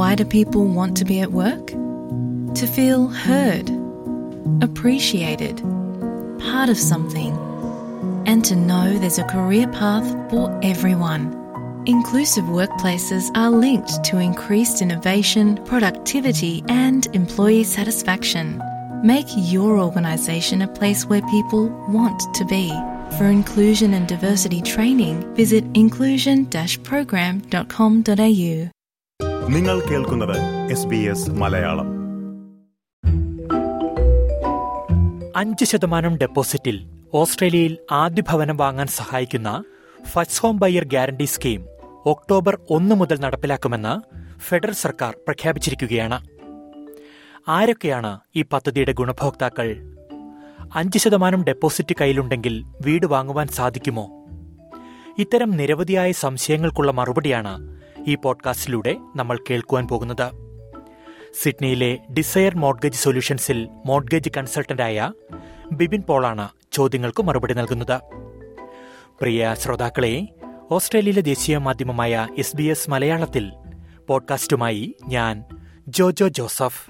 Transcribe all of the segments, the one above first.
Why do people want to be at work? To feel heard, appreciated, part of something, and to know there's a career path for everyone. Inclusive workplaces are linked to increased innovation, productivity, and employee satisfaction. Make your organisation a place where people want to be. For inclusion and diversity training, visit inclusion-program.com.au. നിങ്ങൾ കേൾക്കുന്നത് S B S Malayalam അഞ്ച് ശതമാനം ഡെപ്പോസിറ്റിൽ ഓസ്ട്രേലിയയിൽ ആദ്യ ഭവനം വാങ്ങാൻ സഹായിക്കുന്ന first home buyer guarantee scheme October ഒന്ന് മുതൽ നടപ്പിലാക്കുമെന്ന് ഫെഡറൽ സർക്കാർ പ്രഖ്യാപിച്ചിരിക്കുകയാണ് ആരൊക്കെയാണ് ഈ പദ്ധതിയുടെ ഗുണഭോക്താക്കൾ അഞ്ച് ശതമാനം ഡെപ്പോസിറ്റ് കയ്യിലുണ്ടെങ്കിൽ വീട് വാങ്ങുവാൻ സാധിക്കുമോ ഇത്തരം നിരവധിയായ സംശയങ്ങൾക്കുള്ള മറുപടിയാണ് ഈ പോഡ്കാസ്റ്റിലൂടെ നമ്മൾ കേൾക്കുവാൻ പോകുന്നത് സിഡ്നിയിലെ ഡിസയർ മോഡ്ഗേജ് സൊല്യൂഷൻസിൽ മോഡ്ഗേജ് കൺസൾട്ടന്റായ ബിബിൻ പോളാണ് ചോദ്യങ്ങൾക്ക് മറുപടി നൽകുന്നത് പ്രിയ ശ്രോതാക്കളെ ഓസ്ട്രേലിയയിലെ ദേശീയ മാധ്യമമായ എസ് ബി എസ് മലയാളത്തിൽ പോഡ്കാസ്റ്റുമായി ഞാൻ ജോജോ ജോസഫ്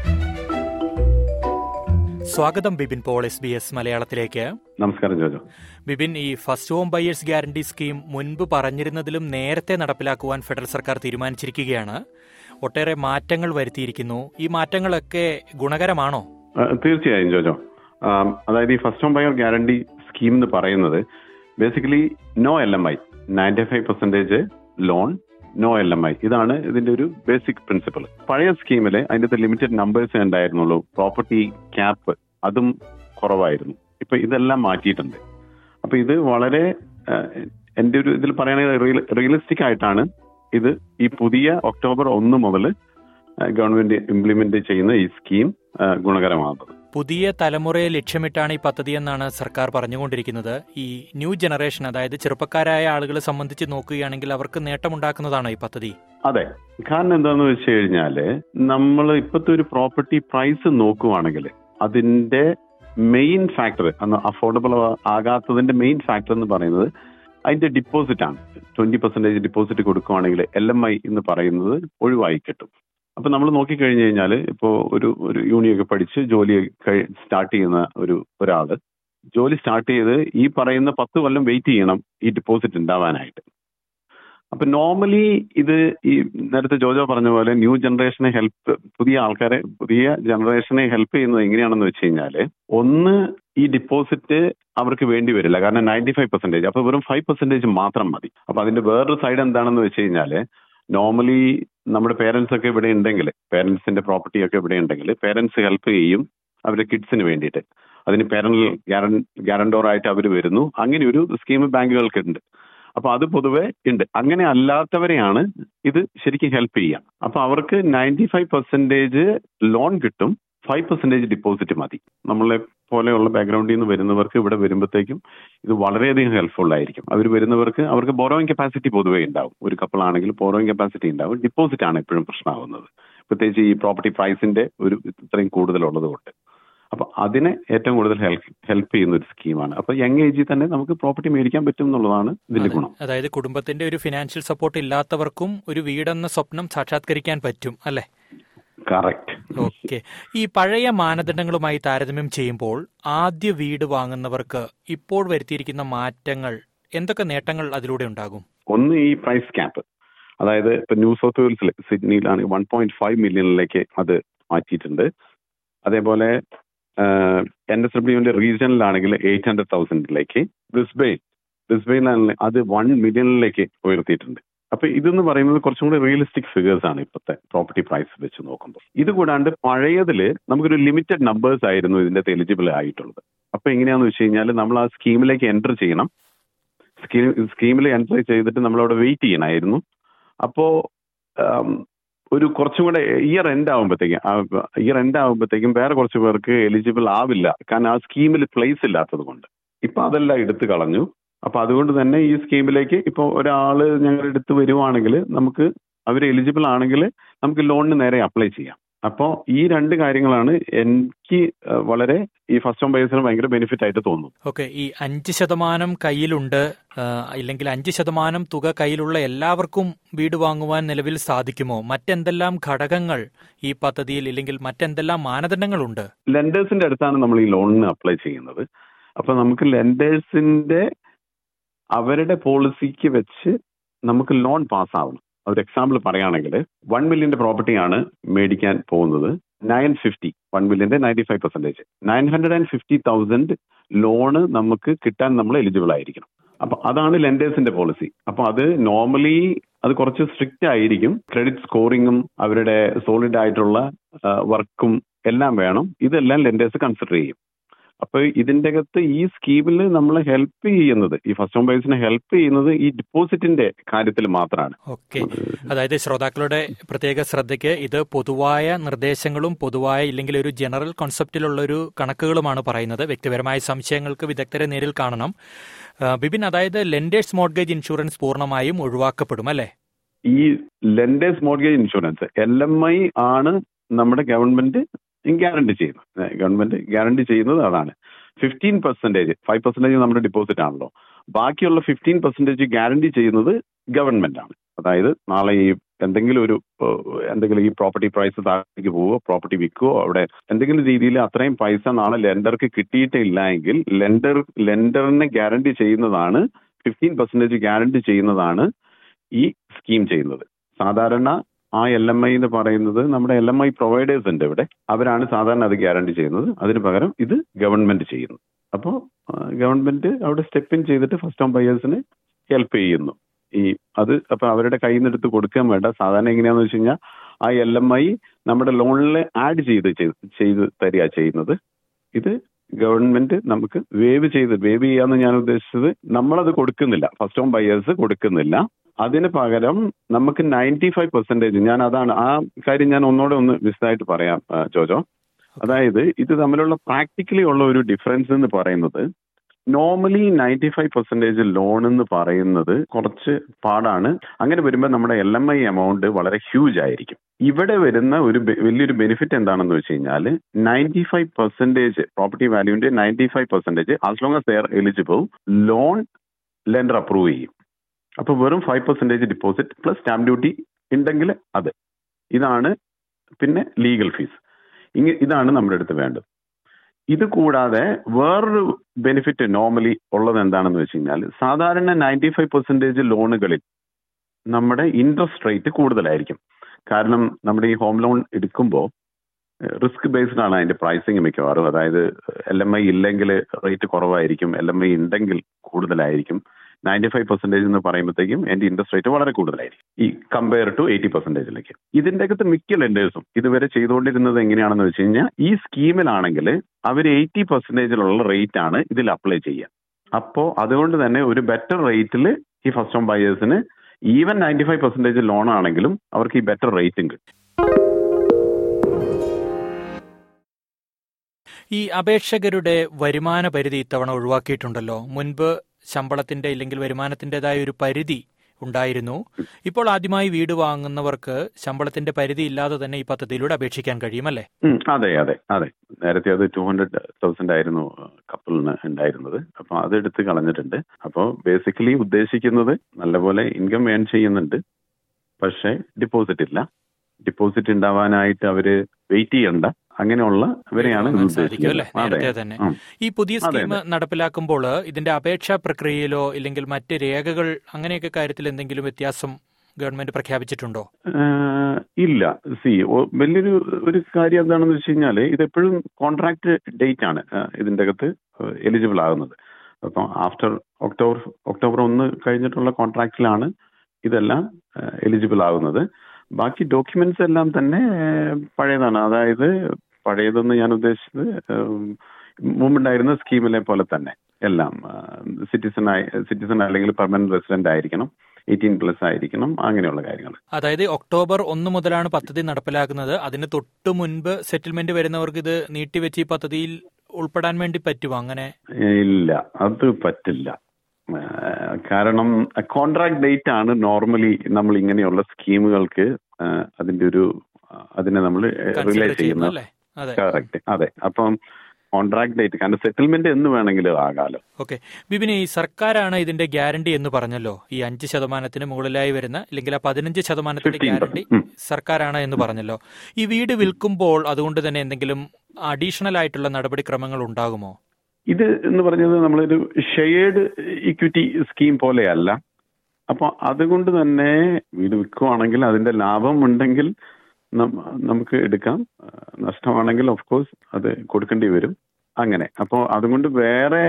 സ്വാഗതം Bibin Paul S B S മലയാളത്തിലേക്ക് നമസ്കാരം ജോജോ ബിബിൻ ഈ first home buyers guarantee scheme മുൻപ് പറഞ്ഞിരുന്നതിലും നേരത്തെ നടപ്പിലാക്കുവാൻ ഫെഡറൽ സർക്കാർ തീരുമാനിച്ചിരിക്കുകയാണ് ഒട്ടേറെ മാറ്റങ്ങൾ വരുത്തിയിരിക്കുന്നു ഈ മാറ്റങ്ങളൊക്കെ ഗുണകരമാണോ ആ, തീർച്ചയായും ജോജോ ആം, അതായത് ഈ first home buyer guarantee scheme എന്ന് പറയുന്നത് basically no L M I ninety five percentage loan no L M I ഇതാണ് ഇതിന്റെ ഒരു ബേസിക് പ്രിൻസിപ്പിൾ പഴയ സ്കീമിൽ അതിന്റെ ലിമിറ്റഡ് നമ്പേഴ്സ് ഉണ്ടായിരുന്നുള്ളൂ പ്രോപ്പർട്ടി ക്യാപ്പ് അതും കുറവായിരുന്നു ഇപ്പൊ ഇതെല്ലാം മാറ്റിയിട്ടുണ്ട് അപ്പൊ ഇത് വളരെ ആ, എന്റെ ഒരു ഇതിൽ പറയുന്നത് റിയലിസ്റ്റിക് ആയിട്ടാണ് ഇത് ഈ പുതിയ ഒക്ടോബർ ഒന്ന് മുതൽ ഗവൺമെന്റ് ഇംപ്ലിമെന്റ് ചെയ്യുന്ന ഈ സ്കീം ആ, ഗുണകരമാകുന്നത് പുതിയ തലമുറയെ ലക്ഷ്യമിട്ടാണ് ഈ പദ്ധതി എന്നാണ് സർക്കാർ പറഞ്ഞുകൊണ്ടിരിക്കുന്നത് ഈ ന്യൂ ജനറേഷൻ അതായത് ചെറുപ്പക്കാരായ ആളുകളെ സംബന്ധിച്ച് നോക്കുകയാണെങ്കിൽ അവർക്ക് നേട്ടമുണ്ടാക്കുന്നതാണോ ഈ പദ്ധതി അതെ കാരണം എന്താന്ന് വെച്ച് കഴിഞ്ഞാല് നമ്മൾ ഇപ്പോഴത്തെ ഒരു പ്രോപ്പർട്ടി പ്രൈസ് നോക്കുവാണെങ്കിൽ അതിന്റെ മെയിൻ ഫാക്ടർ അന്ന് അഫോർഡബിൾ ആകാത്തതിന്റെ മെയിൻ ഫാക്ടർ എന്ന് പറയുന്നത് അതിന്റെ ഡിപ്പോസിറ്റ് ആണ് ട്വന്റി പെർസെന്റേജ് ഡിപ്പോസിറ്റ് കൊടുക്കുവാണെങ്കിൽ എൽ എം ഐ എന്ന് പറയുന്നത് ഒഴിവായി കിട്ടും അപ്പൊ നമ്മൾ നോക്കിക്കഴിഞ്ഞു കഴിഞ്ഞാൽ ഇപ്പോൾ ഒരു ഒരു യൂണിയൊക്കെ പഠിച്ച് ജോലി സ്റ്റാർട്ട് ചെയ്യുന്ന ഒരു ഒരാള് ജോലി സ്റ്റാർട്ട് ചെയ്ത് ഈ പറയുന്ന പത്ത് കൊല്ലം വെയിറ്റ് ചെയ്യണം ഈ ഡിപ്പോസിറ്റ് ഉണ്ടാവാനായിട്ട് അപ്പൊ നോർമലി ഇത് ഈ നേരത്തെ ജോജോ പറഞ്ഞ പോലെ ന്യൂ ജനറേഷനെ ഹെൽപ്പ് പുതിയ ആൾക്കാരെ പുതിയ ജനറേഷനെ ഹെൽപ്പ് ചെയ്യുന്നത് എങ്ങനെയാണെന്ന് വെച്ച് കഴിഞ്ഞാല് ഒന്ന് ഈ ഡിപ്പോസിറ്റ് അവർക്ക് വേണ്ടി വരില്ല കാരണം നയൻറ്റി ഫൈവ് പെർസെന്റേജ് അപ്പൊ വെറും ഫൈവ് പെർസെന്റേജ് മാത്രം മതി അപ്പൊ അതിന്റെ വേറൊരു സൈഡ് എന്താണെന്ന് വെച്ച് കഴിഞ്ഞാല് നോർമലി നമ്മുടെ പേരൻസ് ഒക്കെ ഇവിടെ ഉണ്ടെങ്കിൽ പേരൻസിന്റെ പ്രോപ്പർട്ടി ഒക്കെ ഇവിടെ ഉണ്ടെങ്കിൽ പേരൻസ് ഹെൽപ്പ് ചെയ്യും അവരുടെ കിഡ്സിന് വേണ്ടിയിട്ട് അതിന് പേരന്റൽ ഗ്യാരണ്ടോർ ആയിട്ട് അവർ വരുന്നു അങ്ങനെ ഒരു സ്കീം ബാങ്കുകൾക്ക് ഉണ്ട് അപ്പൊ അത് പൊതുവെ ഉണ്ട് അങ്ങനെ അല്ലാത്തവരെയാണ് ഇത് ശരിക്കും ഹെൽപ്പ് ചെയ്യുക അപ്പൊ അവർക്ക് നയൻറ്റി ഫൈവ് പെർസെന്റേജ് ലോൺ കിട്ടും ഫൈവ് പെർസെന്റേജ് ഡിപ്പോസിറ്റ് മതി നമ്മളെ പോലെയുള്ള ബാക്ക്ഗ്രൗണ്ടിൽ നിന്ന് വരുന്നവർക്ക് ഇവിടെ വരുമ്പോഴത്തേക്കും ഇത് വളരെയധികം ഹെൽപ്ഫുൾ ആയിരിക്കും അവർ വരുന്നവർക്ക് അവർക്ക് ബോറോയിങ് കപ്പാസിറ്റി പൊതുവേ ഉണ്ടാവും ഒരു കപ്പിൾ ആണെങ്കിൽ ബോറോയിങ് കപ്പാസിറ്റി ഉണ്ടാവും ഡിപ്പോസിറ്റ് ആണ് എപ്പോഴും പ്രശ്നമാവുന്നത് പ്രത്യേകിച്ച് ഈ പ്രോപ്പർട്ടി പ്രൈസിന്റെ ഒരു ഇത്രയും കൂടുതലുള്ളത് കൊണ്ട് അപ്പൊ അതിനെ ഏറ്റവും കൂടുതൽ ഹെൽപ്പ് ഹെൽപ്പ് ചെയ്യുന്ന ഒരു സ്കീമാണ് അപ്പൊ യങ് ഏജിൽ തന്നെ നമുക്ക് പ്രോപ്പർട്ടി മേടിക്കാൻ പറ്റും എന്നുള്ളതാണ് ഇതിന്റെ ഗുണം അതായത് കുടുംബത്തിന്റെ ഒരു ഫിനാൻഷ്യൽ സപ്പോർട്ട് ഇല്ലാത്തവർക്കും ഒരു വീടെന്ന സ്വപ്നം സാക്ഷാത്കരിക്കാൻ പറ്റും അല്ലെ കറക്റ്റ് ഓക്കെ ഈ പഴയ മാനദണ്ഡങ്ങളുമായി താരതമ്യം ചെയ്യുമ്പോൾ ആദ്യ വീട് വാങ്ങുന്നവർക്ക് ഇപ്പോൾ വരുത്തിയിരിക്കുന്ന മാറ്റങ്ങൾ എന്തൊക്കെ നേട്ടങ്ങൾ അതിലൂടെ ഉണ്ടാകും ഒന്ന് ഈ പ്രൈസ് ക്യാപ്പ് അതായത് ഇപ്പൊ ന്യൂ സൗത്ത് വെയിൽസിൽ സിഡ്നിയിലാണ് വൺ പോയിന്റ് ഫൈവ് മില്യണിലേക്ക് അത് മാറ്റിയിട്ടുണ്ട് അതേപോലെ എൻ എസ് ഡബ്ല്യുവിന്റെ റീജിയനിലാണെങ്കിൽ എയ്റ്റ് ഹൺഡ്രഡ് തൗസൻഡിലേക്ക് ബ്രിസ്ബെയിൻ ബ്രിസ്ബെയിലാണെങ്കിൽ അത് വൺ മില്യണിലേക്ക് ഉയർത്തിയിട്ടുണ്ട് അപ്പൊ ഇതെന്ന് പറയുന്നത് കുറച്ചും കൂടി റിയലിസ്റ്റിക് ഫിഗേഴ്സ് ആണ് ഇപ്പോഴത്തെ പ്രോപ്പർട്ടി പ്രൈസ് വെച്ച് നോക്കുമ്പോൾ ഇത് കൂടാണ്ട് പഴയതിൽ നമുക്കൊരു ലിമിറ്റഡ് നമ്പേഴ്സ് ആയിരുന്നു ഇതിന്റെ എലിജിബിൾ ആയിട്ടുള്ളത് അപ്പൊ എങ്ങനെയാന്ന് വെച്ച് കഴിഞ്ഞാൽ നമ്മൾ ആ സ്കീമിലേക്ക് എൻ്റർ ചെയ്യണം സ്കീം സ്കീമിൽ എൻ്റർ ചെയ്തിട്ട് നമ്മൾ അവിടെ വെയിറ്റ് ചെയ്യണമായിരുന്നു അപ്പോ ഒരു കുറച്ചും കൂടെ ഇയർ എൻഡ് ആകുമ്പോഴത്തേക്കും ഇയർ എൻഡ് ആകുമ്പോഴത്തേക്കും വേറെ കുറച്ച് പേർക്ക് എലിജിബിൾ ആവില്ല കാരണം ആ സ്കീമിൽ പ്ലേസ് ഇല്ലാത്തത് കൊണ്ട് ഇപ്പൊ അതെല്ലാം എടുത്തു കളഞ്ഞു അപ്പൊ അതുകൊണ്ട് തന്നെ ഈ സ്കീമിലേക്ക് ഇപ്പോൾ ഒരാള് ഞങ്ങൾ എടുത്ത് വരുവാണെങ്കിൽ നമുക്ക് അവർ എലിജിബിൾ ആണെങ്കിൽ നമുക്ക് ലോണിന് നേരെ അപ്ലൈ ചെയ്യാം അപ്പോൾ ഈ രണ്ട് കാര്യങ്ങളാണ് എനിക്ക് ഏഹ്, വളരെ ഈ ഫസ്റ്റ് ഹോം ബയേഴ്സിന് ഭയങ്കര ബെനിഫിറ്റ് ആയിട്ട് തോന്നുന്നു ഓക്കെ ഈ അഞ്ച് ശതമാനം കയ്യിലുണ്ട് ആ, ഇല്ലെങ്കിൽ അഞ്ച് ശതമാനം തുക കയ്യിലുള്ള എല്ലാവർക്കും വീട് വാങ്ങുവാൻ നിലവിൽ സാധിക്കുമോ മറ്റെന്തെല്ലാം ഘടകങ്ങൾ ഈ പദ്ധതിയിൽ ഇല്ലെങ്കിൽ മറ്റെന്തെല്ലാം മാനദണ്ഡങ്ങളുണ്ട് ലെൻഡേഴ്സിന്റെ അടുത്താണ് നമ്മൾ ഈ ലോണിന് അപ്ലൈ ചെയ്യുന്നത് അപ്പൊ നമുക്ക് ലെൻഡേഴ്സിന്റെ അവരുടെ പോളിസിക്ക് വെച്ച് നമുക്ക് ലോൺ പാസ്സാവണം ഒരു എക്സാമ്പിൾ പറയുകയാണെങ്കിൽ വൺ മില്യന്റെ പ്രോപ്പർട്ടിയാണ് മേടിക്കാൻ പോകുന്നത് നയൻ ഫിഫ്റ്റി വൺ മില്യന്റെ ninety five percentage nine hundred and fifty thousand loan നമുക്ക് കിട്ടാൻ നമ്മൾ എലിജിബിൾ ആയിരിക്കണം അപ്പൊ അതാണ് ലെൻഡേഴ്സിന്റെ പോളിസി അപ്പൊ അത് നോർമലി അത് കുറച്ച് സ്ട്രിക്റ്റ് ആയിരിക്കും ക്രെഡിറ്റ് സ്കോറിങ്ങും അവരുടെ സോളിഡ് ആയിട്ടുള്ള വർക്കും എല്ലാം വേണം ഇതെല്ലാം ലെൻഡേഴ്സ് കൺസിഡർ ചെയ്യും അപ്പൊ ഇതിന്റെ അകത്ത് ഈ സ്കീമിൽ നമ്മളെ ഹെൽപ്പ് ചെയ്യുന്നത് ഈ ഫസ്റ്റ് ഹോം ബയേഴ്സിനെ ഹെൽപ്പ് ചെയ്യുന്നത് ഈ ഡിപ്പോസിറ്റിന്റെ കാര്യത്തിൽ മാത്രമാണ് ഓക്കെ അതായത് ശ്രോതാക്കളുടെ പ്രത്യേക ശ്രദ്ധയ്ക്ക് ഇത് പൊതുവായ നിർദ്ദേശങ്ങളും പൊതുവായ ഇല്ലെങ്കിൽ ഒരു ജനറൽ കോൺസെപ്റ്റിലുള്ള ഒരു കണക്കുകളുമാണ് പറയുന്നത് വ്യക്തിപരമായ സംശയങ്ങൾക്ക് വിദഗ്ധരെ നേരിൽ കാണണം ആ, ബിപിൻ അതായത് ലെൻഡേഴ്സ് മോർഗേജ് ഇൻഷുറൻസ് പൂർണ്ണമായും ഒഴിവാക്കപ്പെടും അല്ലേ ഈ lenders mortgage insurance L M I ആണ് നമ്മുടെ ഗവൺമെന്റ് ഗ്യാരണ്ടി ചെയ്യുന്നത് ഗവൺമെന്റ് ഗ്യാരണ്ടി ചെയ്യുന്നത് അതാണ് ഫിഫ്റ്റീൻ പെർസെന്റേജ് ഫൈവ് പെർസെന്റേജ് നമ്മുടെ ഡിപ്പോസിറ്റ് ആണല്ലോ ബാക്കിയുള്ള ഫിഫ്റ്റീൻ പെർസെന്റേജ് ഗ്യാരണ്ടി ചെയ്യുന്നത് ഗവൺമെന്റ് ആണ് അതായത് നാളെ ഈ എന്തെങ്കിലും ഒരു ഏഹ്, എന്തെങ്കിലും ഈ പ്രോപ്പർട്ടി പ്രൈസ് താഴേക്ക് പോവുകയോ പ്രോപ്പർട്ടി വിൽക്കുകയോ അവിടെ എന്തെങ്കിലും രീതിയിൽ അത്രയും പൈസ നാളെ ലെൻഡർക്ക് കിട്ടിയിട്ടില്ല എങ്കിൽ ലെൻഡർ ലെൻഡറിനെ ഗ്യാരണ്ടി ചെയ്യുന്നതാണ് ഫിഫ്റ്റീൻ പെർസെന്റേജ് ഗ്യാരണ്ടി ചെയ്യുന്നതാണ് ഈ സ്കീം ചെയ്യുന്നത് സാധാരണ ആ എൽ എം ഐ എന്ന് പറയുന്നത് നമ്മുടെ എൽ എം ഐ പ്രൊവൈഡേഴ്സ് ഉണ്ട് ഇവിടെ അവരാണ് സാധാരണ അത് ഗ്യാരണ്ടി ചെയ്യുന്നത് അതിന് പകരം ഇത് ഗവൺമെന്റ് ചെയ്യുന്നു അപ്പോൾ ഗവൺമെന്റ് അവിടെ സ്റ്റെപ്പ് ഇൻ ചെയ്തിട്ട് ഫസ്റ്റ് ഹോം ബയേഴ്സിന് ഹെൽപ്പ് ചെയ്യുന്നു ഈ അത് അപ്പൊ അവരുടെ കയ്യിൽ നിന്ന് എടുത്ത് കൊടുക്കാൻ വേണ്ട സാധാരണ എങ്ങനെയാന്ന് വെച്ച് കഴിഞ്ഞാൽ ആ എൽ എം ഐ നമ്മുടെ ലോണിൽ ആഡ് ചെയ്ത് ചെയ്ത് ചെയ്ത് തരിക ചെയ്യുന്നത് ഇത് ഗവൺമെന്റ് നമുക്ക് വേവ് ചെയ്ത് വേവ് ചെയ്യാന്ന് ഞാൻ ഉദ്ദേശിച്ചത് നമ്മളത് കൊടുക്കുന്നില്ല ഫസ്റ്റ് ഹോം ബയേഴ്സ് കൊടുക്കുന്നില്ല അതിന് പകരം നമുക്ക് നയൻറ്റി ഫൈവ് പെർസെന്റേജ് ഞാൻ അതാണ് ആ കാര്യം ഞാൻ ഒന്നുകൂടെ ഒന്ന് വിശദമായിട്ട് പറയാം ആ, ജോജോ അതായത് ഇത് തമ്മിലുള്ള പ്രാക്ടിക്കലി ഉള്ള ഒരു ഡിഫറൻസ് എന്ന് പറയുന്നത് normally ninety five percentage loan എന്ന് പറയുന്നത് കുറച്ച് പാടാണ് അങ്ങനെ വരുമ്പോൾ നമ്മുടെ എൽ എം ഐ എമൗണ്ട് വളരെ ഹ്യൂജ് ആയിരിക്കും ഇവിടെ വരുന്ന ഒരു ബെ- വലിയൊരു ബെനിഫിറ്റ് എന്താണെന്ന് വെച്ച് കഴിഞ്ഞാൽ നയൻറ്റി ഫൈവ് പെർസെന്റേജ് പ്രോപ്പർട്ടി വാല്യൂവിന്റെ ninety five percentage as long as they are eligible loan lender approve ചെയ്യും അപ്പൊ വെറും five percentage deposit plus stamp duty ഉണ്ടെങ്കിൽ അത് ഇതാണ് പിന്നെ ലീഗൽ ഫീസ് ഇങ്ങ ഇതാണ് നമ്മുടെ അടുത്ത് വേണ്ടത് ഇത് കൂടാതെ വേറൊരു ബെനിഫിറ്റ് നോർമലി ഉള്ളത് എന്താണെന്ന് വെച്ച് കഴിഞ്ഞാൽ സാധാരണ നയൻറ്റി ഫൈവ് പെർസെന്റേജ് ലോണുകളിൽ നമ്മുടെ ഇൻട്രസ്റ്റ് റേറ്റ് കൂടുതലായിരിക്കും കാരണം നമ്മുടെ ഈ ഹോം ലോൺ എടുക്കുമ്പോൾ റിസ്ക് ബേസ്ഡ് ആണ് അതിന്റെ പ്രൈസിങ് മിക്കവാറും അതായത് എൽ എം ഐ ഇല്ലെങ്കിൽ റേറ്റ് കുറവായിരിക്കും എൽ എം ഐ ഉണ്ടെങ്കിൽ കൂടുതലായിരിക്കും നയൻറ്റി ഫൈവ് പെർസെന്റേജ് എന്ന് പറയുമ്പോഴത്തേക്കും എന്റെ ഇൻട്രസ്റ്റ് റേറ്റ് വളരെ കൂടുതലായിരിക്കും ഈ കമ്പയർ ടു എയ്റ്റി പെർസെന്റേജിലേക്ക് ഇതിന്റെ അകത്ത് മിക്ക ലെൻഡേഴ്സും ഇതുവരെ ചെയ്തുകൊണ്ടിരുന്നത് എങ്ങനെയാണെന്ന് വെച്ച് കഴിഞ്ഞാൽ ഈ സ്കീമിലാണെങ്കിൽ അവർ എയ്റ്റി പെർസെന്റേജിലുള്ള റേറ്റ് ആണ് ഇതിൽ അപ്ലൈ ചെയ്യുക അപ്പോൾ അതുകൊണ്ട് തന്നെ ഒരു ബെറ്റർ റേറ്റിൽ ഈ ഫസ്റ്റ് ഹോം ബയേഴ്സിന് even ninety five percentage loan ആണെങ്കിലും അവർക്ക് ഈ ബെറ്റർ റേറ്റും കിട്ടും ഈ അപേക്ഷകരുടെ വരുമാന പരിധി ഇത്തവണ ഒഴിവാക്കിയിട്ടുണ്ടല്ലോ മുൻപ് ശമ്പളത്തിന്റെ ഇല്ലെങ്കിൽ വരുമാനത്തിന്റേതായ ഒരു പരിധി ഉണ്ടായിരുന്നു ഇപ്പോൾ ആദ്യമായി വീട് വാങ്ങുന്നവർക്ക് ശമ്പളത്തിന്റെ പരിധി ഇല്ലാതെ തന്നെ ഈ പദ്ധതിയിലൂടെ അപേക്ഷിക്കാൻ കഴിയുമല്ലേ ഉം, അതെ അതെ അതെ നേരത്തെ അത് ടു ഹൺഡ്രഡ് തൗസൻഡ് ആയിരുന്നു കപ്പിളിന് ഉണ്ടായിരുന്നത് അപ്പൊ അത് എടുത്ത് കളഞ്ഞിട്ടുണ്ട് അപ്പോൾ ബേസിക്കലി ഉദ്ദേശിക്കുന്നത് നല്ലപോലെ ഇൻകം ഏൺ ചെയ്യുന്നുണ്ട് പക്ഷേ ഡിപ്പോസിറ്റ് ഇല്ല ഡിപ്പോസിറ്റ് ഉണ്ടാവാനായിട്ട് അവര് വെയിറ്റ് ചെയ്യണ്ട അങ്ങനെയുള്ള ഇവരെയാണ് ഇത് വാങ്ങാൻ സാധിക്കും അല്ലേ ഉദ്ദേശിക്കുന്നത് അതെ നേരത്തെ തന്നെ ഉം. ഈ പുതിയ അതെ, സ്കീം നടപ്പിലാക്കുമ്പോൾ ഇതിന്റെ അപേക്ഷാ പ്രക്രിയയിലോ ഇല്ലെങ്കിൽ മറ്റ് രേഖകൾ അങ്ങനെയൊക്കെ കാര്യത്തിൽ എന്തെങ്കിലും വ്യത്യാസം ഗവൺമെന്റ് പ്രഖ്യാപിച്ചിട്ടുണ്ടോ ഏഹ് ഇല്ല സി വലിയൊരു ഒരു കാര്യം എന്താണെന്ന് വെച്ച് കഴിഞ്ഞാൽ ഇതെപ്പോഴും കോൺട്രാക്ട് ഡേറ്റ് ആണ് ഏഹ് ഇതിന്റെ അകത്ത് എലിജിബിൾ ആകുന്നത് അപ്പം ആഫ്റ്റർ ഒക്ടോബർ ഒക്ടോബർ ഒന്ന് കഴിഞ്ഞിട്ടുള്ള കോൺട്രാക്റ്റിലാണ് ഇതെല്ലാം എലിജിബിൾ ആകുന്നത് ബാക്കി ഡോക്യുമെന്റ്സ് എല്ലാം തന്നെ ഏഹ് പഴയതാണ് അതായത് പഴയതെന്ന് ഞാൻ ഉദ്ദേശിച്ചത് മുമ്പുണ്ടായിരുന്ന സ്കീമിലെ പോലെ തന്നെ എല്ലാം സിറ്റിസൺ ആയി സിറ്റിസൺ അല്ലെങ്കിൽ പെർമനന്റ് റെസിഡന്റ് ആയിരിക്കണം എയ്റ്റീൻ പ്ലസ് ആയിരിക്കണം അങ്ങനെയുള്ള കാര്യങ്ങൾ അതായത് ഒക്ടോബർ ഒന്ന് മുതലാണ് പദ്ധതി നടപ്പിലാക്കുന്നത് അതിന് തൊട്ടു മുൻപ് സെറ്റിൽമെന്റ് വരുന്നവർക്ക് ഇത് നീട്ടിവെച്ച് ഈ പദ്ധതിയിൽ ഉൾപ്പെടാൻ വേണ്ടി പറ്റുമോ അങ്ങനെ ഇല്ല അത് പറ്റില്ല ഏഹ് കാരണം കോൺട്രാക്ട് ഡേറ്റ് ആണ് നോർമലി നമ്മൾ ഇങ്ങനെയുള്ള സ്കീമുകൾക്ക് ഏഹ് അതിന്റെ ഒരു അതിനെ നമ്മൾ കൺസിഡർ റിലേറ്റ് ചെയ്യുന്നു ചെയ്യുന്ന അല്ലേ അതെ കറക്റ്റ് അതെ അപ്പം കോൺട്രാക്ട് ഡേറ്റ് കാരണം സെറ്റിൽമെന്റ് എന്ന് വേണമെങ്കിലും ആകാലോ ഓക്കെ ബിബിന് ഈ സർക്കാരാണ് ഇതിന്റെ ഗ്യാരണ്ടി എന്ന് പറഞ്ഞല്ലോ ഈ അഞ്ച് ശതമാനത്തിന് മുകളിലായി വരുന്ന അല്ലെങ്കിൽ ആ പതിനഞ്ച് ശതമാനത്തിന്റെ 15%. ഗ്യാരണ്ടി ഉം. സർക്കാരാണ് എന്ന് പറഞ്ഞല്ലോ ഈ വീട് വിൽക്കുമ്പോൾ അതുകൊണ്ട് തന്നെ എന്തെങ്കിലും അഡീഷണൽ ആയിട്ടുള്ള നടപടിക്രമങ്ങൾ ഉണ്ടാകുമോ ഇത് എന്ന് പറഞ്ഞത് നമ്മളൊരു ഷെയർഡ് ഇക്വിറ്റി സ്കീം പോലെയല്ല അപ്പൊ അതുകൊണ്ട് തന്നെ വീട് വിൽക്കുവാണെങ്കിൽ അതിന്റെ ലാഭം ഉണ്ടെങ്കിൽ നം- നമുക്ക് എടുക്കാം ആ, നഷ്ടമാണെങ്കിൽ ഓഫ് കോഴ്സ് അത് കൊടുക്കേണ്ടി വരും അങ്ങനെ അപ്പോൾ അതുകൊണ്ട് വേറെ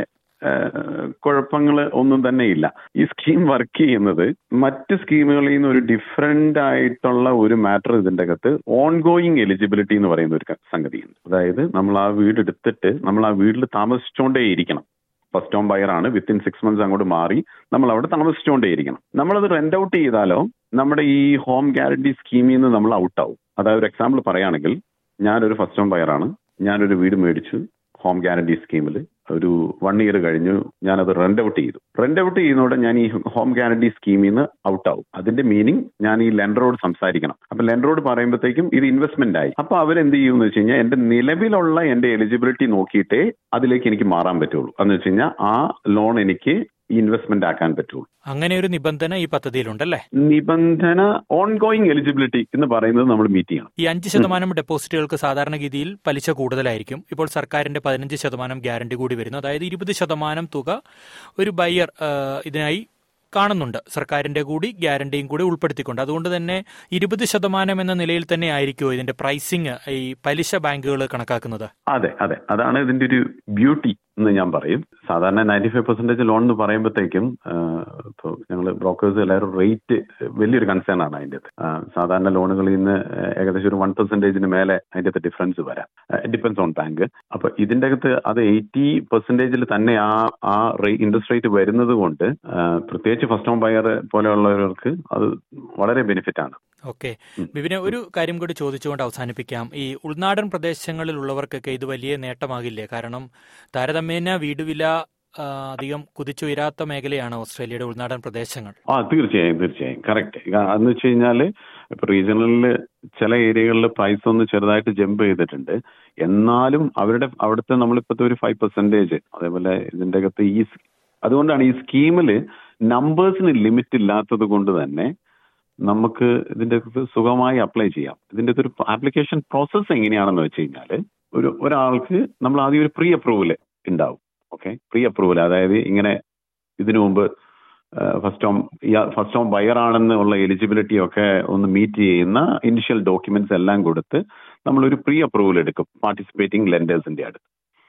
കുഴപ്പങ്ങൾ ഒന്നും തന്നെ ഇല്ല ഈ സ്കീം വർക്ക് ചെയ്യുന്നത് മറ്റ് സ്കീമുകളിൽ നിന്ന് ഒരു ഡിഫറെന്റ് ആയിട്ടുള്ള ഒരു മാറ്റർ ഇതിന്റെ അകത്ത് ഓൺ ഗോയിങ് എലിജിബിലിറ്റി എന്ന് പറയുന്ന ഒരു ക- സംഗതിയുണ്ട് അതായത് നമ്മൾ ആ വീട് എടുത്തിട്ട് നമ്മൾ ആ വീട്ടിൽ താമസിച്ചുകൊണ്ടേ ഇരിക്കണം ഫസ്റ്റ് ഹോം ബയർ ആണ് വിത്തിൻ സിക്സ് മന്ത്സ് അങ്ങോട്ട് മാറി നമ്മൾ അവിടെ താമസിച്ചുകൊണ്ടേയിരിക്കണം നമ്മളത് റെന്റ് ഔട്ട് ചെയ്താലോ നമ്മുടെ ഈ ഹോം ഗ്യാരണ്ടി സ്കീമിൽ നിന്ന് നമ്മൾ ഔട്ട് ആവും അതായത് ഒരു എക്സാമ്പിൾ പറയുകയാണെങ്കിൽ ഞാനൊരു ഫസ്റ്റ് ഹോം ബയർ ആണ് ഞാനൊരു വീട് മേടിച്ചു ഹോം ഗ്യാരണ്ടി സ്കീമിൽ ഒരു വൺ ഇയർ കഴിഞ്ഞു ഞാനത് റെന്റ് ഔട്ട് ചെയ്തു റെന്റ് ഔട്ട് ചെയ്യുന്നതോടെ ഞാൻ ഈ ഹോം ഗ്യാരണ്ടി സ്കീമിൽ നിന്ന് ഔട്ട് ആവും അതിന്റെ മീനിങ് ഞാൻ ഈ ലെൻഡറോട് സംസാരിക്കണം അപ്പൊ ലെൻഡറോട് പറയുമ്പോഴത്തേക്കും ഇത് ഇൻവെസ്റ്റ്മെന്റ് ആയി അപ്പൊ അവരെന്ത് ചെയ്യുമെന്ന് വെച്ച് കഴിഞ്ഞാൽ എന്റെ നിലവിലുള്ള എന്റെ എലിജിബിലിറ്റി നോക്കിയിട്ടേ അതിലേക്ക് എനിക്ക് മാറാൻ പറ്റുള്ളൂ എന്ന് വെച്ച് കഴിഞ്ഞാൽ ആ ലോൺ എനിക്ക് ഇൻവെസ്റ്റ്മെന്റ് ആക്കാൻ പറ്റുള്ളൂ അങ്ങനെ ഒരു നിബന്ധന ഈ പദ്ധതിയിലുണ്ടല്ലേ നിബന്ധന ഓൺ ഗോയിങ് എലിജിബിലിറ്റി എന്ന് പറയുന്നത് നമ്മൾ മീറ്റ് ചെയ്യണം ഈ അഞ്ച് ശതമാനം ഡെപ്പോസിറ്റുകൾക്ക് സാധാരണഗതിയിൽ പലിശ കൂടുതലായിരിക്കും ഇപ്പോൾ സർക്കാരിന്റെ പതിനഞ്ച് ശതമാനം ഗ്യാരണ്ടി കൂടി വരുന്നു അതായത് ഇരുപത് ശതമാനം തുക ഒരു ബയ്യർ ഇതിനായി കാണുന്നുണ്ട് സർക്കാരിന്റെ കൂടി ഗ്യാരണ്ടിയും കൂടി ഉൾപ്പെടുത്തിക്കൊണ്ട് അതുകൊണ്ട് തന്നെ ഇരുപത് ശതമാനം എന്ന നിലയിൽ തന്നെ ആയിരിക്കുമോ ഇതിന്റെ പ്രൈസിങ് ഈ പലിശ ബാങ്കുകൾ കണക്കാക്കുന്നത് അതെ അതെ അതാണ് ഇതിന്റെ ഒരു ബ്യൂട്ടി എന്ന് ഞാൻ പറയും സാധാരണ നയൻറ്റി ഫൈവ് പെർസെന്റേജ് ലോൺ എന്ന് പറയുമ്പോഴത്തേക്കും ഇപ്പോൾ ഞങ്ങൾ ബ്രോക്കേഴ്സ് എല്ലാവരും റേറ്റ് വലിയൊരു കൺസേൺ ആണ് അതിൻ്റെ അകത്ത്. ആ, സാധാരണ ലോണുകളിൽ നിന്ന് ഏകദേശം ഒരു വൺ പെർസെന്റേജിന് മേലെ അതിൻ്റെ അകത്ത് ഡിഫറൻസ് വരാം ഡിപ്പെൻസ് ഓൺ ബാങ്ക് അപ്പൊ ഇതിന്റെ അകത്ത് അത് എയ്റ്റി പെർസെന്റേജിൽ തന്നെ ആ ആ ഇൻട്രസ്റ്റ് റേറ്റ് വരുന്നത് കൊണ്ട് ആ, പ്രത്യേകിച്ച് ഫസ്റ്റ് ഹോം ബയർ പോലെയുള്ളവർക്ക് അത് വളരെ ബെനിഫിറ്റ് ആണ് ഓക്കെ ബിബിനെ ഒരു കാര്യം കൂടി ചോദിച്ചുകൊണ്ട് അവസാനിപ്പിക്കാം ഈ ഉൾനാടൻ പ്രദേശങ്ങളിലുള്ളവർക്കൊക്കെ ഇത് വലിയ നേട്ടമാകില്ലേ കാരണം താരതമ്യേന വീട് വില ആ, അധികം കുതിച്ചുയരാത്ത മേഖലയാണ് ഓസ്ട്രേലിയയുടെ ഉൾനാടൻ പ്രദേശങ്ങൾ ആ തീർച്ചയായും തീർച്ചയായും കറക്റ്റ് എന്ന് വെച്ച് കഴിഞ്ഞാല് ഇപ്പൊ റീജിയണലിൽ ചില ഏരിയകളിൽ പ്രൈസ് ഒന്ന് ചെറുതായിട്ട് ജമ്പ് ചെയ്തിട്ടുണ്ട് എന്നാലും അവരുടെ അവിടുത്തെ നമ്മളിപ്പോഴത്തെ ഒരു ഫൈവ് പെർസെന്റേജ് അതേപോലെ ഇതിന്റെ അകത്ത് ഈ സ്- അതുകൊണ്ടാണ് ഈ സ്കീമിൽ നമ്പേഴ്സിന് ലിമിറ്റ് ഇല്ലാത്തത് കൊണ്ട് തന്നെ നമുക്ക് ഇതിന്റെ അകത്ത് സുഖമായി അപ്ലൈ ചെയ്യാം ഇതിന്റെ ഒരു ആപ്ലിക്കേഷൻ പ്രോസസ്സ് എങ്ങനെയാണെന്ന് വെച്ച് കഴിഞ്ഞാൽ ഒരു ഒരാൾക്ക് നമ്മൾ ആദ്യം ഒരു പ്രീ അപ്രൂവൽ ഉണ്ടാവും ഓക്കെ പ്രീ അപ്രൂവൽ അതായത് ഇങ്ങനെ ഇതിനു മുമ്പ് first home first home buyer ആണെന്ന് ഉള്ള എലിജിബിലിറ്റി ഒക്കെ ഒന്ന് മീറ്റ് ചെയ്യുന്ന ഇനിഷ്യൽ ഡോക്യുമെന്റ്സ് എല്ലാം കൊടുത്ത് നമ്മളൊരു പ്രീ അപ്രൂവൽ എടുക്കും പാർട്ടിസിപ്പേറ്റിംഗ് ലെൻഡേഴ്സിന്റെ അടുത്ത്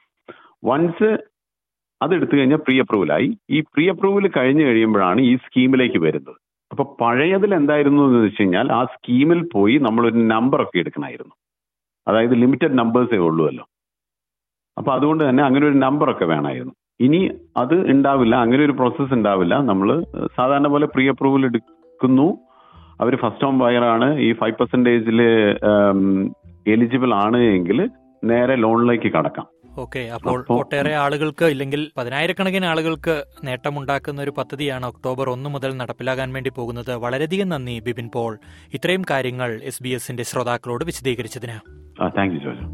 വൺസ് അത് എടുത്തു കഴിഞ്ഞാൽ പ്രീ അപ്രൂവലായി ഈ പ്രീ അപ്രൂവൽ കഴിഞ്ഞ് കഴിയുമ്പോഴാണ് ഈ സ്കീമിലേക്ക് വരുന്നത് അപ്പൊ പഴയതിൽ എന്തായിരുന്നു എന്ന് വെച്ച് കഴിഞ്ഞാൽ ആ സ്കീമിൽ പോയി നമ്മളൊരു നമ്പർ ഒക്കെ എടുക്കണമായിരുന്നു അതായത് ലിമിറ്റഡ് നമ്പേഴ്സേ ഉള്ളുവല്ലോ അപ്പൊ അതുകൊണ്ട് തന്നെ അങ്ങനെ ഒരു നമ്പർ ഒക്കെ വേണമായിരുന്നു ഇനി അത് ഉണ്ടാവില്ല അങ്ങനെ ഒരു പ്രോസസ്സ് ഉണ്ടാവില്ല നമ്മൾ സാധാരണ പോലെ പ്രീ അപ്രൂവൽ എടുക്കുന്നു അവർ ഫസ്റ്റ് ഹോം ബയർ ആണ് ഈ ഫൈവ് പെർസെന്റേജിൽ എലിജിബിൾ ആണ് എങ്കിൽ നേരെ ലോണിലേക്ക് കടക്കാം ഓക്കെ അപ്പോൾ അപ്പോ- ഒട്ടേറെ ആളുകൾക്ക് ഇല്ലെങ്കിൽ പതിനായിരക്കണക്കിന് ആളുകൾക്ക് നേട്ടമുണ്ടാക്കുന്ന ഒരു പദ്ധതിയാണ് ഒക്ടോബർ ഒന്ന് മുതൽ നടപ്പിലാകാൻ വേണ്ടി പോകുന്നത് വളരെയധികം നന്ദി ബിപിൻ പോൾ ഇത്രയും കാര്യങ്ങൾ എസ് ബി എസിന്റെ ശ്രോതാക്കളോട് വിശദീകരിച്ചതിന് താങ്ക് യു ജോജോ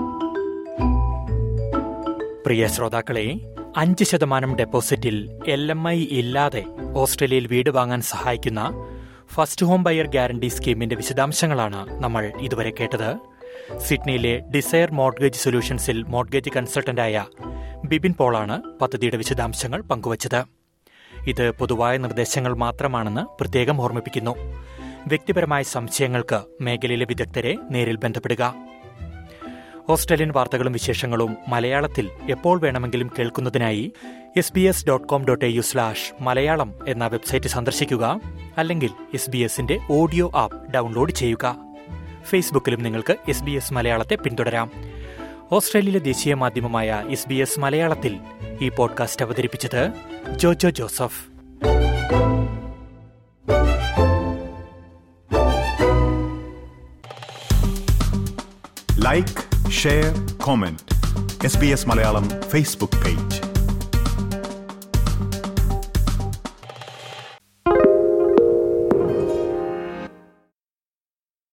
പ്രിയ ശ്രോതാക്കളെ അഞ്ച് ശതമാനം ഡെപ്പോസിറ്റിൽ എൽ എം ഐ ഇല്ലാതെ ഓസ്ട്രേലിയയിൽ വീട് വാങ്ങാൻ സഹായിക്കുന്ന ഫസ്റ്റ് ഹോം ബയർ ഗ്യാരണ്ടി സ്കീമിന്റെ വിശദാംശങ്ങളാണ് നമ്മൾ ഇതുവരെ കേട്ടത് സിഡ്നിയിലെ ഡിസയർ മോർഗേജ് സൊല്യൂഷൻസിൽ മോർഗേജ് കൺസൾട്ടന്റായ ബിബിൻ പോളാണ് പദ്ധതിയുടെ വിശദാംശങ്ങൾ പങ്കുവച്ചത് ഇത് പൊതുവായ നിർദ്ദേശങ്ങൾ മാത്രമാണെന്ന് പ്രത്യേകം ഓർമ്മിപ്പിക്കുന്നു വ്യക്തിപരമായ സംശയങ്ങൾക്ക് മേഖലയിലെ വിദഗ്ധരെ നേരിൽ ബന്ധപ്പെടുക ഓസ്ട്രേലിയൻ വാർത്തകളും വിശേഷങ്ങളും മലയാളത്തിൽ എപ്പോൾ വേണമെങ്കിലും കേൾക്കുന്നതിനായി S B S dot com dot A U slash Malayalam എന്ന വെബ്സൈറ്റ് സന്ദർശിക്കുക അല്ലെങ്കിൽ എസ് ബി എസിന്റെ ഓഡിയോ ആപ്പ് ഡൗൺലോഡ് ചെയ്യുക ഫേസ്ബുക്കിലും നിങ്ങൾക്ക് എസ് ബി എസ് മലയാളത്തെ പിന്തുടരാം ഓസ്ട്രേലിയയിലെ ദേശീയ മാധ്യമമായ എസ് ബി എസ് മലയാളത്തിൽ ഈ പോഡ്കാസ്റ്റ് അവതരിപ്പിച്ചത് Jojo Joseph like share comment S B S Malayalam Facebook page